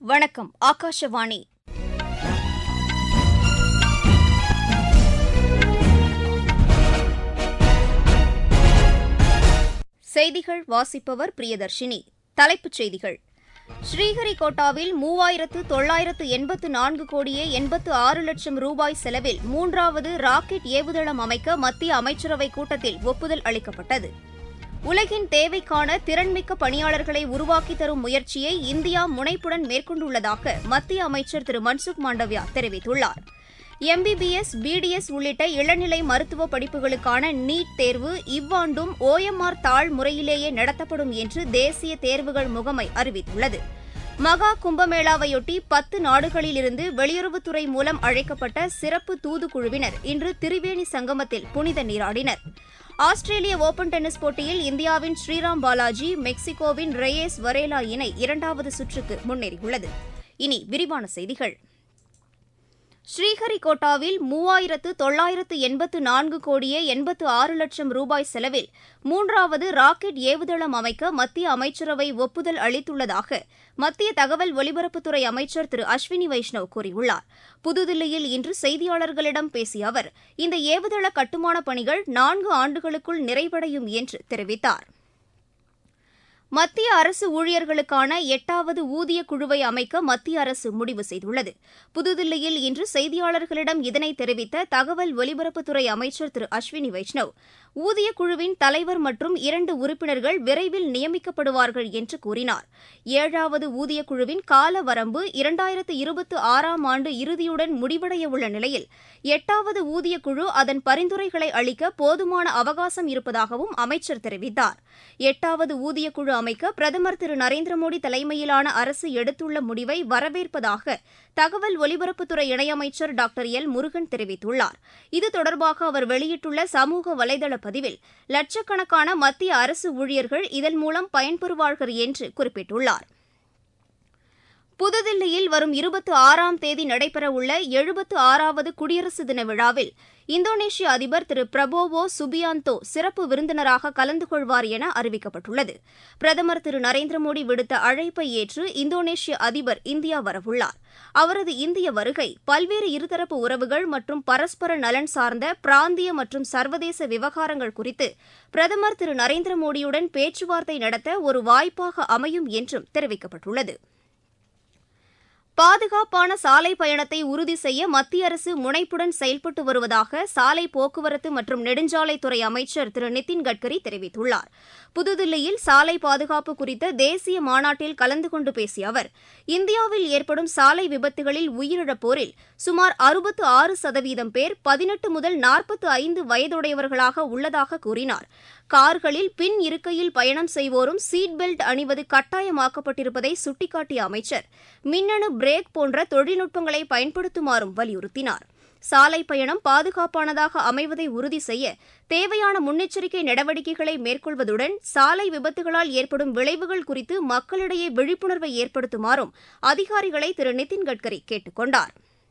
வணக்கம் ஆகாஷவாணி செய்திகள் வாசிப்பவர் பிரியதர்ஷினி தலைப்புச் செய்திகள் ஸ்ரீஹரிகோட்டாவில் மூவாயிரத்து தொள்ளாயிரத்து எண்பத்து நான்கு கோடியே எண்பத்து ஆறு லட்சம் ரூபாய் செலவில் மூன்றாவது ராக்கெட் ஏவுதளம் அமைக்க மத்திய அமைச்சரவைக் கூட்டத்தில் ஒப்புதல் அளிக்கப்பட்டது உலகின் தேவைக்கான திறன்மிக்க பணியாளர்களை உருவாக்கித் தரும் முயற்சியை இந்தியா முனைப்புடன் மேற்கொண்டுள்ளதாக மத்திய அமைச்சர் திரு மன்சுக் மாண்டவ்யா தெரிவித்துள்ளார் எம்பிபிஎஸ் பிடிஎஸ் உள்ளிட்ட இளநிலை மருத்துவ படிப்புகளுக்கான நீட் தேர்வு இவ்வாண்டும் ஓஎம்ஆர் தாழ் முறையிலேயே நடத்தப்படும் என்று தேசிய தேர்வுகள் முகமை அறிவித்துள்ளது மகா கும்பமேளாவையொட்டி பத்து நாடுகளிலிருந்து வெளியுறவுத்துறை மூலம் அழைக்கப்பட்ட சிறப்பு தூதுக்குழுவினர் இன்று திரிவேணி சங்கமத்தில் புனித நீராடினர் ஆஸ்திரேலிய ஓபன் டென்னிஸ் போட்டியில் இந்தியாவின் ஸ்ரீராம் பாலாஜி மெக்சிகோவின் ரேயேஸ் வரேலா இணை இரண்டாவது சுற்றுக்கு முன்னேறியுள்ளது இனி விரிவான செய்திகள் ஸ்ரீஹரிகோட்டாவில் மூவாயிரத்து தொள்ளாயிரத்து எண்பத்து நான்கு கோடியே எண்பத்து ஆறு லட்சம் ரூபாய் செலவில் மூன்றாவது ராக்கெட் ஏவுதளம் அமைக்க மத்திய அமைச்சரவை ஒப்புதல் அளித்துள்ளதாக மத்திய தகவல் ஒலிபரப்புத்துறை அமைச்சர் திரு அஸ்வினி வைஷ்ணவ் கூறியுள்ளார் புதுதில்லியில் இன்று செய்தியாளர்களிடம் பேசிய அவர் இந்த ஏவுதள கட்டுமானப் பணிகள் நான்கு ஆண்டுகளுக்குள் நிறைவடையும் என்று தெரிவித்தார் மத்திய அரசு ஊழியர்களுக்கான எட்டாவது ஊதிய குழுவை அமைக்க மத்திய அரசு முடிவு செய்துள்ளது புதுதில்லியில் இன்று செய்தியாளர்களிடம் இதனை தெரிவித்த தகவல் ஒலிபரப்புத்துறை அமைச்சர் திரு அஸ்வினி வைஷ்ணவ் ஊதிய குழுவின் தலைவர் மற்றும் இரண்டு உறுப்பினர்கள் விரைவில் நியமிக்கப்படுவார்கள் என்று கூறினார் ஏழாவது ஊதிய குழுவின் கால வரம்பு இரண்டாயிரத்து இருபத்தி ஆறாம் ஆண்டு இறுதியுடன் முடிவடைய உள்ள நிலையில் எட்டாவது ஊதிய குழு அதன் பரிந்துரைகளை அளிக்க போதுமான அவகாசம் இருப்பதாகவும் அமைச்சர் தெரிவித்தார் எட்டாவது ஊதிய குழு அமைக்க பிரதமர் திரு நரேந்திர மோடி தலைமையிலான அரசு எடுத்துள்ள முடிவை வரவேற்பதாக தகவல் ஒலிபரப்புத்துறை இணையமைச்சர் டாக்டர் எல் முருகன் தெரிவித்துள்ளார் இது தொடர்பாக அவர் வெளியிட்டுள்ள சமூக வலைதள பதிவில் லட்சக்கணக்கான மத்திய அரசு ஊழியர்கள் இதன் மூலம் பயன்பெறுவார்கள் என்று குறிப்பிட்டுள்ளார் புதுதில்லியில் வரும் இருபத்தி ஆறாம் தேதி நடைபெறவுள்ள எழுபத்து ஆறாவது குடியரசு தின விழாவில் இந்தோனேஷிய அதிபர் திரு பிரபோவோ சுபியாந்தோ சிறப்பு விருந்தினராக கலந்து கொள்வார் என அறிவிக்கப்பட்டுள்ளது பிரதமர் திரு நரேந்திர மோடி விடுத்த அழைப்பை ஏற்று இந்தோனேஷிய அதிபர் இந்தியா வரவுள்ளார் அவரது இந்திய வருகை பல்வேறு இருதரப்பு உறவுகள் மற்றும் பரஸ்பர நலன் சார்ந்த பிராந்திய மற்றும் சர்வதேச விவகாரங்கள் குறித்து பிரதமர் திரு நரேந்திர மோடியுடன் பேச்சுவார்த்தை நடத்த ஒரு வாய்ப்பாக அமையும் என்றும் தெரிவிக்கப்பட்டுள்ளது பாதுகாப்பான சாலை பயணத்தை உறுதி செய்ய மத்திய அரசு முனைப்புடன் செயல்பட்டு வருவதாக சாலை போக்குவரத்து மற்றும் நெடுஞ்சாலைத்துறை அமைச்சர் திரு நிதின் கட்கரி தெரிவித்துள்ளார் புதுதில்லியில் சாலை பாதுகாப்பு குறித்த தேசிய மாநாட்டில் கலந்து கொண்டு பேசிய அவர் இந்தியாவில் ஏற்படும் சாலை விபத்துகளில் உயிரிழப்போரில் சுமார் அறுபத்து ஆறு சதவீதம் பேர் பதினெட்டு முதல் நாற்பத்து ஐந்து வயதுடையவர்களாக உள்ளதாக கூறினார் கார்களில் பின் இருக்கையில் பயணம் செய்வோரும் சீட் பெல்ட் அணிவது கட்டாயமாக்கப்பட்டிருப்பதை சுட்டிக்காட்டிய அமைச்சர் மின்னணு பிரேக் போன்ற தொழில்நுட்பங்களை பயன்படுத்துமாறும் வலியுறுத்தினார் சாலை பயணம் பாதுகாப்பானதாக அமைவதை உறுதி செய்ய தேவையான முன்னெச்சரிக்கை நடவடிக்கைகளை மேற்கொள்வதுடன் சாலை விபத்துகளால் ஏற்படும் விளைவுகள் குறித்து மக்களிடையே விழிப்புணர்வை ஏற்படுத்துமாறும் அதிகாரிகளை திரு நிதின் கட்கரி கேட்டுக் கொண்டாா்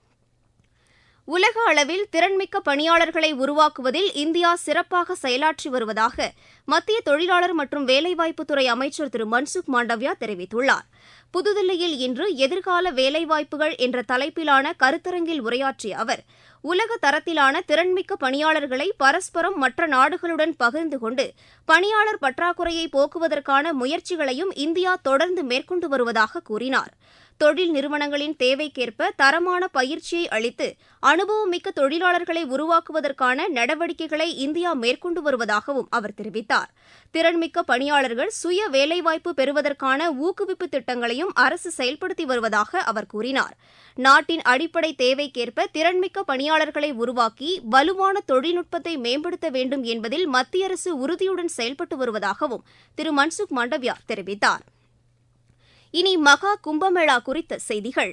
உலக அளவில் திறன்மிக்க பணியாளர்களை உருவாக்குவதில் இந்தியா சிறப்பாக செயலாற்றி வருவதாக மத்திய தொழிலாளர் மற்றும் வேலைவாய்ப்புத்துறை அமைச்சர் திரு மன்சுக் மாண்டவ்யா தெரிவித்துள்ளார் புதுதில்லியில் இன்று எதிர்கால வேலைவாய்ப்புகள் என்ற தலைப்பிலான கருத்தரங்கில் உரையாற்றிய அவர் உலக தரத்திலான திறன்மிக்க பணியாளர்களை பரஸ்பரம் மற்ற நாடுகளுடன் பகிர்ந்து கொண்டு பணியாளர் பற்றாக்குறையை போக்குவதற்கான முயற்சிகளையும் இந்தியா தொடர்ந்து மேற்கொண்டு வருவதாக கூறினார் தொழில் நிறுவனங்களின் தேவைக்கேற்ப தரமான பயிற்சியை அளித்து அனுபவமிக்க தொழிலாளர்களை உருவாக்குவதற்கான நடவடிக்கைகளை இந்தியா மேற்கொண்டு வருவதாகவும் அவர் தெரிவித்தார் திறன்மிக்க பணியாளர்கள் சுய வேலைவாய்ப்பு பெறுவதற்கான ஊக்குவிப்பு திட்டங்களையும் அரசு செயல்படுத்தி வருவதாக அவர் கூறினார் நாட்டின் அடிப்படை தேவைக்கேற்ப திறன்மிக்க பணியாளர்களை உருவாக்கி வலுவான தொழில்நுட்பத்தை மேம்படுத்த வேண்டும் என்பதில் மத்திய அரசு உறுதியுடன் செயல்பட்டு வருவதாகவும் திரு மன்சுக் மாண்டவ்யா தெரிவித்தார் இனி மகா கும்பமேளா குறித்த செய்திகள்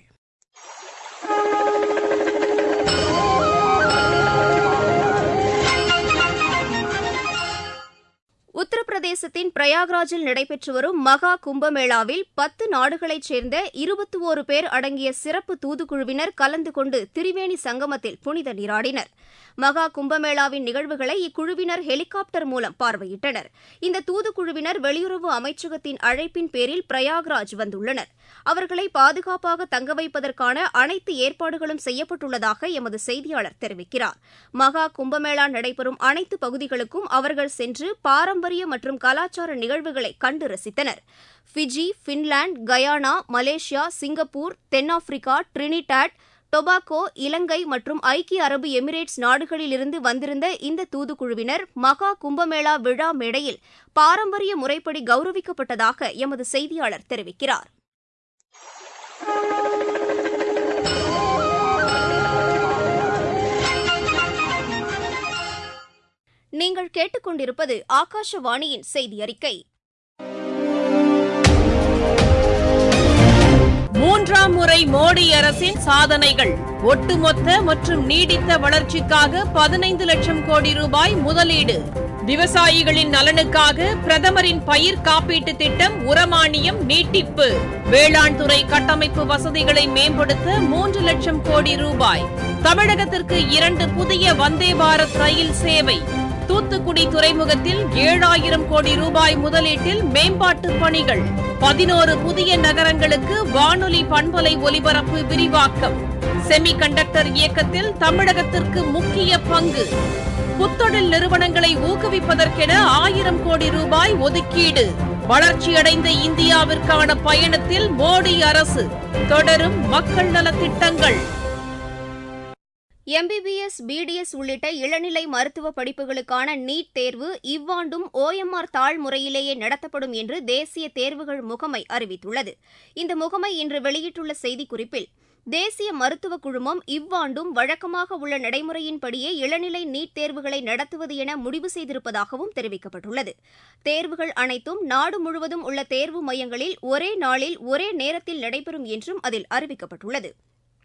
உத்தரப்பிரதேச உத்தரப்பிரதேசத்தின் பிரயாக்ராஜில் நடைபெற்று வரும் மகா கும்பமேளாவில் பத்து நாடுகளைச் சேர்ந்த இருபத்தி ஓரு பேர் அடங்கிய சிறப்பு தூதுக்குழுவினர் கலந்து கொண்டு திரிவேணி சங்கமத்தில் புனித நீராடினர் மகா கும்பமேளாவின் நிகழ்வுகளை இக்குழுவினர் ஹெலிகாப்டர் மூலம் பார்வையிட்டனர் இந்த தூதுக்குழுவினர் வெளியுறவு அமைச்சகத்தின் அழைப்பின் பேரில் பிரயாக்ராஜ் வந்துள்ளனர் அவர்களை பாதுகாப்பாக தங்க வைப்பதற்கான அனைத்து ஏற்பாடுகளும் செய்யப்பட்டுள்ளதாக எமது செய்தியாளர் தெரிவிக்கிறார் மகா கும்பமேளா நடைபெறும் அனைத்து பகுதிகளுக்கும் அவர்கள் சென்று பாரம்பரிய மற்றும் கலாச்சார நிகழ்வுகளை கண்டு ரசித்தனர் Fiji Finland Guyana Malaysia Singapore தென்னாப்பிரிக்கா டிரினிடாட் டொபாக்கோ இலங்கை மற்றும் ஐக்கிய அரபு எமிரேட்ஸ் நாடுகளிலிருந்து வந்திருந்த இந்த தூதுக்குழுவினர் மகா கும்பமேளா விழா மேடையில் பாரம்பரிய முறைப்படி கௌரவிக்கப்பட்டதாக எமது செய்தியாளர் தெரிவிக்கிறார் நீங்கள் கேட்டுக்கொண்டிருப்பது ஆகாஷவாணியின் செய்தி அறிக்கை மூன்றாம் முறை மோடி அரசின் சாதனைகள் ஒட்டுமொத்த மற்றும் நீடித்த வளர்ச்சிக்காக பதினைந்து லட்சம் கோடி ரூபாய் முதலீடு விவசாயிகளின் நலனுக்காக பிரதமரின் பயிர் காப்பீட்டு திட்டம் உரமானியம் நீட்டிப்பு வேளாண் துறை கட்டமைப்பு வசதிகளை மேம்படுத்த மூன்று லட்சம் கோடி ரூபாய் தமிழகத்திற்கு இரண்டு புதிய வந்தே பாரத் ரயில் சேவை தூத்துக்குடி துறைமுகத்தில் ஏழாயிரம் கோடி ரூபாய் முதலீட்டில் மேம்பாட்டு பணிகள் பதினோரு புதிய நகரங்களுக்கு வானொலி பண்பலை ஒலிபரப்பு விரிவாக்கம் செமி கண்டக்டர் இயக்கத்தில் தமிழகத்திற்கு முக்கிய பங்கு புத்தொழில் நிறுவனங்களை ஊக்குவிப்பதற்கென ஆயிரம் கோடி ரூபாய் ஒதுக்கீடு வளர்ச்சியடைந்த இந்தியாவிற்கான பயணத்தில் மோடி அரசு தொடரும் மக்கள் நலத் திட்டங்கள் எம்பிபிஎஸ் பிடிஎஸ் உள்ளிட்ட இளநிலை மருத்துவ படிப்புகளுக்கான நீட் தேர்வு இவ்வாண்டும் ஓஎம்ஆர் தாழ் முறையிலேயே நடத்தப்படும் என்று தேசிய தேர்வுகள் முகமை அறிவித்துள்ளது இந்த முகமை இன்று வெளியிட்டுள்ள செய்திக்குறிப்பில் தேசிய மருத்துவ குழுமம் இவ்வாண்டும் வழக்கமாக உள்ள நடைமுறையின்படியே இளநிலை நீட் தேர்வுகளை நடத்துவது என முடிவு செய்திருப்பதாகவும் தெரிவிக்கப்பட்டுள்ளது தேர்வுகள் அனைத்தும் நாடு முழுவதும் உள்ள தேர்வு மையங்களில் ஒரே நாளில் ஒரே நேரத்தில் நடைபெறும் என்றும் அதில் அறிவிக்கப்பட்டுள்ளது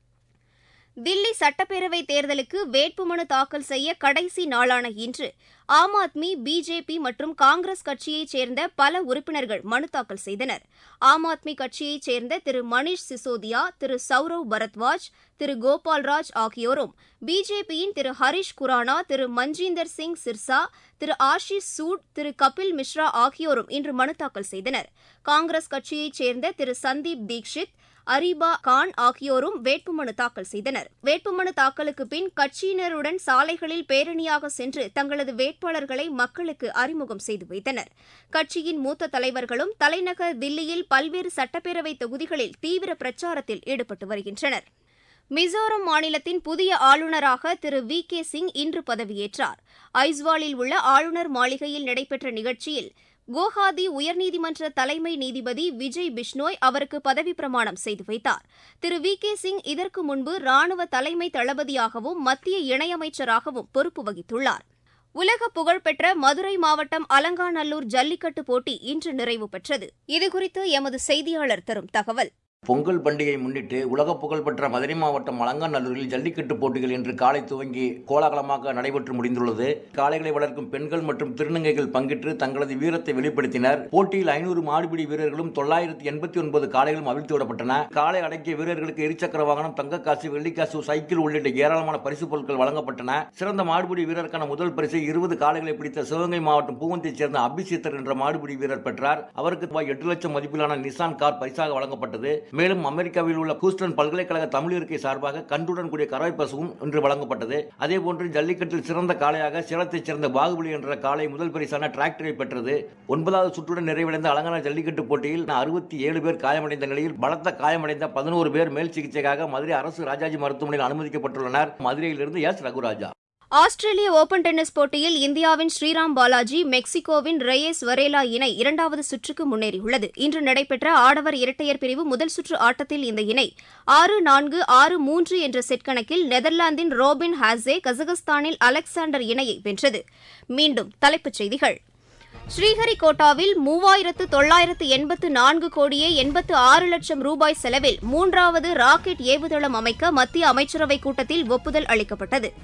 தில்லி சட்டப்பேரவைத் தேர்தலுக்கு வேட்புமனு தாக்கல் செய்ய கடைசி நாளான இன்று ஆம் ஆத்மி பிஜேபி மற்றும் காங்கிரஸ் கட்சியைச் சேர்ந்த பல உறுப்பினர்கள் மனு தாக்கல் செய்தனர் ஆம் ஆத்மி கட்சியைச் சேர்ந்த திரு மணீஷ் சிசோதியா திரு சௌரவ் பரத்வாஜ் திரு கோபால்ராஜ் ஆகியோரும் பிஜேபியின் திரு ஹரிஷ் குரானா திரு மஞ்சீந்தர் சிங் சிர்சா திரு ஆஷிஷ் சூட் திரு கபில் மிஸ்ரா ஆகியோரும் இன்று மனு தாக்கல் செய்தனர் காங்கிரஸ் கட்சியைச் சேர்ந்த திரு சந்தீப் தீக்ஷித் அரிபா கான் ஆகியோரும் வேட்புமனு தாக்கல் செய்தனர் வேட்புமனு தாக்கலுக்கு பின் கட்சியினருடன் சாலைகளில் பேரணியாக சென்று தங்களது வேட்பாளர்களை மக்களுக்கு அறிமுகம் செய்து வைத்தனர் கட்சியின் மூத்த தலைவர்களும் தலைநகர் தில்லியில் பல்வேறு சட்டப்பேரவை தொகுதிகளில் தீவிர பிரச்சாரத்தில் ஈடுபட்டு வருகின்றனர் மிசோரம் மாநிலத்தின் புதிய ஆளுநராக திரு வி கே சிங் இன்று பதவியேற்றார் ஐஸ்வாலில் உள்ள ஆளுநர் மாளிகையில் நடைபெற்ற நிகழ்ச்சியில் குவஹாத்தி உயர்நீதிமன்ற தலைமை நீதிபதி விஜய் பிஷ்னோய் அவருக்கு பதவிப் பிரமாணம் செய்து வைத்தார் திரு வி கே சிங் இதற்கு முன்பு ராணுவ தலைமை தளபதியாகவும் மத்திய இணையமைச்சராகவும் பொறுப்பு வகித்துள்ளார் உலக புகழ்பெற்ற மதுரை மாவட்டம் அலங்காநல்லூர் ஜல்லிக்கட்டு போட்டி இன்று நிறைவு பெற்றது இதுகுறித்து எமது செய்தியாளர் தரும் தகவல் பொங்கல் பண்டிகையை முன்னிட்டு உலக புகழ்பெற்ற மதுரை மாவட்டம் அலங்காநல்லூரில் ஜல்லிக்கட்டு போட்டிகள் இன்று காலை துவங்கி கோலாகலமாக நடைபெற்று முடிந்துள்ளது காளைகளை வளர்க்கும் பெண்கள் மற்றும் திருநங்கைகள் பங்கேற்று தங்களது வீரத்தை வெளிப்படுத்தினர் போட்டியில் ஐநூறு மாடுபிடி வீரர்களும் தொள்ளாயிரத்தி எண்பத்தி ஒன்பது காளைகளும் அவிழ்த்து விடப்பட்டன காளை அடக்கிய வீரர்களுக்கு இருசக்கர வாகனம் தங்கக்காசு வெள்ளிக்காசு சைக்கிள் உள்ளிட்ட ஏராளமான பரிசு பொருட்கள் வழங்கப்பட்டன சிறந்த மாடுபிடி வீரருக்கான முதல் பரிசை இருபது காளைகளை பிடித்த சிவகங்கை மாவட்டம் பூவந்தைச் சேர்ந்த அபிசித்தர் என்ற மாடுபிடி வீரர் பெற்றார் அவருக்கு ரூபாய் எட்டு லட்சம் மதிப்பிலான நிசான் கார் பரிசாக வழங்கப்பட்டது மேலும் அமெரிக்காவில் உள்ள ஹூஸ்டன் பல்கலைக்கழக தமிழ் இருக்கை சார்பாக கன்றுடன் கூடிய கறவை பசுவும் இன்று வழங்கப்பட்டது அதேபோன்று ஜல்லிக்கட்டில் சிறந்த காளையாக சேலத்தைச் சேர்ந்த பாகுபலி என்ற காளை முதல் பரிசான டிராக்டரை பெற்றது ஒன்பதாவது சுற்றுடன் நிறைவடைந்த அலங்கான ஜல்லிக்கட்டு போட்டியில் அறுபத்தி ஏழு பேர் காயமடைந்த நிலையில் பலத்த காயமடைந்த பதினோரு பேர் மேல் சிகிச்சைக்காக மதுரை அரசு ராஜாஜி மருத்துவமனையில் அனுமதிக்கப்பட்டுள்ளனர் மதுரையிலிருந்து S Raguraja Australian Open tennis போட்டியில் இந்தியாவின் ஸ்ரீராம் பாலாஜி மெக்சிகோவின் ரேயஸ் வரேலா இணை இரண்டாவது சுற்றுக்கு முன்னேறியுள்ளது இன்று நடைபெற்ற ஆடவர் இரட்டையர் பிரிவு முதல் சுற்று ஆட்டத்தில் இந்த இணை ஆறு நான்கு ஆறு மூன்று என்ற செட் கணக்கில் நெதர்லாந்தின் ரோபின் ஹாசே கசகஸ்தானில் அலெக்சாண்டர் இணையை வென்றது மீண்டும் தலைப்புச் செய்திகள் ஸ்ரீஹரிகோட்டாவில் மூவாயிரத்து தொள்ளாயிரத்து எண்பத்து நான்கு கோடியே எண்பத்து ஆறு லட்சம் ரூபாய் செலவில் மூன்றாவது ராக்கெட் ஏவுதளம் அமைக்க மத்திய அமைச்சரவைக் கூட்டத்தில் ஒப்புதல் அளிக்கப்பட்டது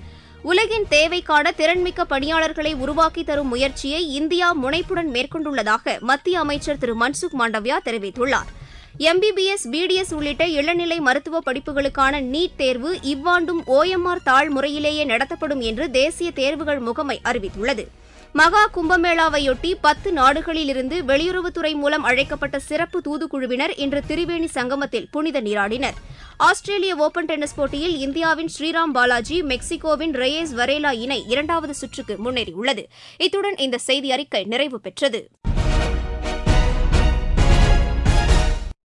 உலகின் தேவைக்கான திறன்மிக்க பணியாளர்களை உருவாக்கி தரும் முயற்சியை இந்தியா முனைப்புடன் மேற்கொண்டுள்ளதாக மத்திய அமைச்சர் திரு மன்சுக் மாண்டவ்யா தெரிவித்துள்ளார் எம்பிபிஎஸ் பிடிஎஸ் உள்ளிட்ட இளநிலை மருத்துவ படிப்புகளுக்கான நீட் தேர்வு இவ்வாண்டும் ஓஎம்ஆர் தாழ் முறையிலேயே நடத்தப்படும் என்று தேசிய தேர்வுகள் முகமை அறிவித்துள்ளது மகா கும்பமேளாவையொட்டி பத்து நாடுகளிலிருந்து வெளியுறவுத்துறை மூலம் அழைக்கப்பட்ட சிறப்பு தூதுக்குழுவினர் இன்று திரிவேணி சங்கமத்தில் புனித நீராடினர் ஆஸ்திரேலிய ஓபன் டென்னிஸ் போட்டியில் இந்தியாவின் ஸ்ரீராம் பாலாஜி மெக்சிகோவின் ரேயஸ் வரேலா இணை இரண்டாவது சுற்றுக்கு முன்னேறியுள்ளது இத்துடன் இந்த செய்தி அறிக்கை நிறைவு பெற்றது